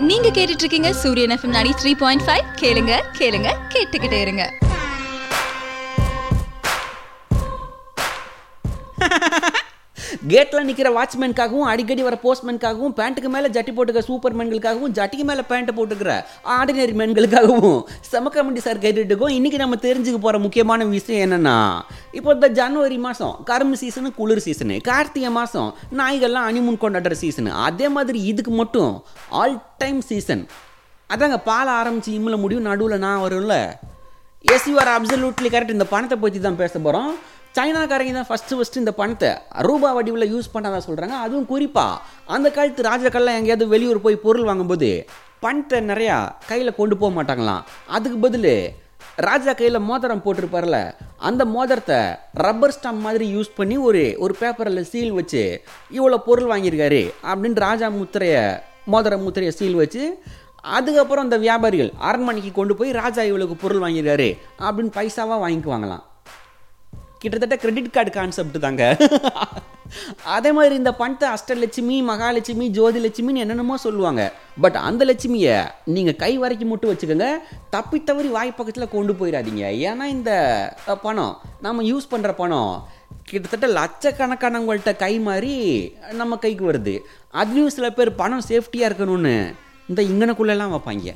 நீங்க கேட்டுட்டு இருக்கீங்க சூரியன் எஃப்எம் நாடி த்ரீ பாயிண்ட் ஃபைவ் கேளுங்க கேளுங்க கேட்டுக்கிட்டே இருங்க கேட்டில் நிற்கிற வாட்ச்மேனுக்காகவும் அடிக்கடி வர போஸ்ட்மேனுக்காகவும் பேண்ட்டுக்கு மேலே ஜட்டி போட்டுக்கிற சூப்பர் மேன்களுக்காகவும் ஜட்டிக்கு மேலே பேண்ட்டை போட்டுக்கிற ஆர்டினரி மேன்களுக்காகவும் செம கமெண்டி சார் கேட்டுட்டு இருக்கோம் இன்றைக்கி நம்ம தெரிஞ்சுக்க போகிற முக்கியமான விஷயம் என்னென்னா இப்போ இந்த ஜனவரி மாதம் கரும்பு சீசனு குளிர் சீசனு கார்த்திகை மாதம் நாய்கள்லாம் அனிமுன் கொண்டாடுற சீசனு அதே மாதிரி இதுக்கு மட்டும் ஆல் டைம் சீசன் அதாங்க பால ஆரம்பித்து இம்மில் முடியும் நடுவில் நான் வரும்ல yes you are absolutely correct இந்த பணத்தை பற்றி தான் பேச போகிறோம் சைனாக்காரங்க தான் ஃபஸ்ட்டு ஃபஸ்ட்டு இந்த பணத்தை ரூபா வடிவில் யூஸ் பண்ணாத சொல்கிறாங்க அதுவும் குறிப்பாக அந்த காலத்து ராஜாக்கள்லாம் எங்கேயாவது வெளியூர் போய் பொருள் வாங்கும்போது பணத்தை நிறையா கையில் கொண்டு போக மாட்டாங்களாம் அதுக்கு பதில் ராஜா கையில் மோதிரம் போட்டிருப்பார்ல அந்த மோதிரத்தை ரப்பர் ஸ்டாம்ப் மாதிரி யூஸ் பண்ணி ஒரு ஒரு பேப்பரில் சீல் வச்சு இவ்வளோ பொருள் வாங்கியிருக்காரு அப்படின்னு ராஜா முத்திரையை மோதிர முத்திரையை சீல் வச்சு அதுக்கப்புறம் அந்த வியாபாரிகள் அரண்மனைக்கு கொண்டு போய் ராஜா இவளுக்கு பொருள் வாங்கியிருக்காரு அப்படின்னு பைசாவாக வாங்கிக்குவாங்களாம் கிட்டத்தட்ட கிரெடிட் கார்டு கான்செப்ட் தாங்க அதே மாதிரி இந்த பணத்தை அஷ்டலட்சுமி மகாலட்சுமி ஜோதிலட்சுமின்னு என்னென்னமோ சொல்லுவாங்க பட் அந்த லட்சுமியை நீங்கள் கை வரைக்கும் மட்டும் வச்சுக்கோங்க தப்பி தவறி வாய் பக்கத்தில் கொண்டு போயிடாதீங்க ஏன்னா இந்த அஹ், பணம் நம்ம யூஸ் பண்ணுற பணம் கிட்டத்தட்ட லட்சக்கணக்கானவங்கள்ட்ட கை மாறி நம்ம கைக்கு வருது அதுலேயும் சில பேர் பணம் சேஃப்டியாக இருக்கணும்னு இந்த இங்கனக்குள்ளெல்லாம் வைப்பாங்க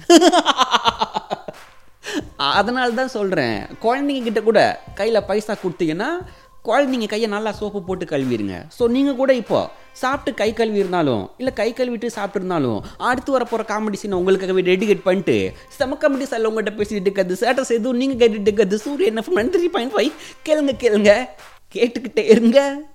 அதனால தான் சொல்கிறேன் குழந்தைங்க கிட்ட கூட கையில் பைசா கொடுத்தீங்கன்னா குழந்தைங்க கையை நல்லா சோப்பு போட்டு கழுவிடுங்க ஸோ நீங்கள் கூட இப்போ சாப்பிட்டு கை கழுவி இருந்தாலும் இல்லை கை கழுவிட்டு சாப்பிட்டுருந்தாலும் அடுத்து வர போகிற காமெடி சீனை உங்களுக்காகவே டெடிகேட் பண்ணிட்டு செம காமெடி சார் உங்கள்கிட்ட பேசிட்டு இருக்கிறது சேட்டஸ் எதுவும் நீங்கள் கேட்டுட்டு இருக்கிறது சூரியன் எஃப் த்ரீ பாயிண்ட் ஃபைவ் கேளுங்க கேளுங்க கேட்டுக்கிட்டே இருங்க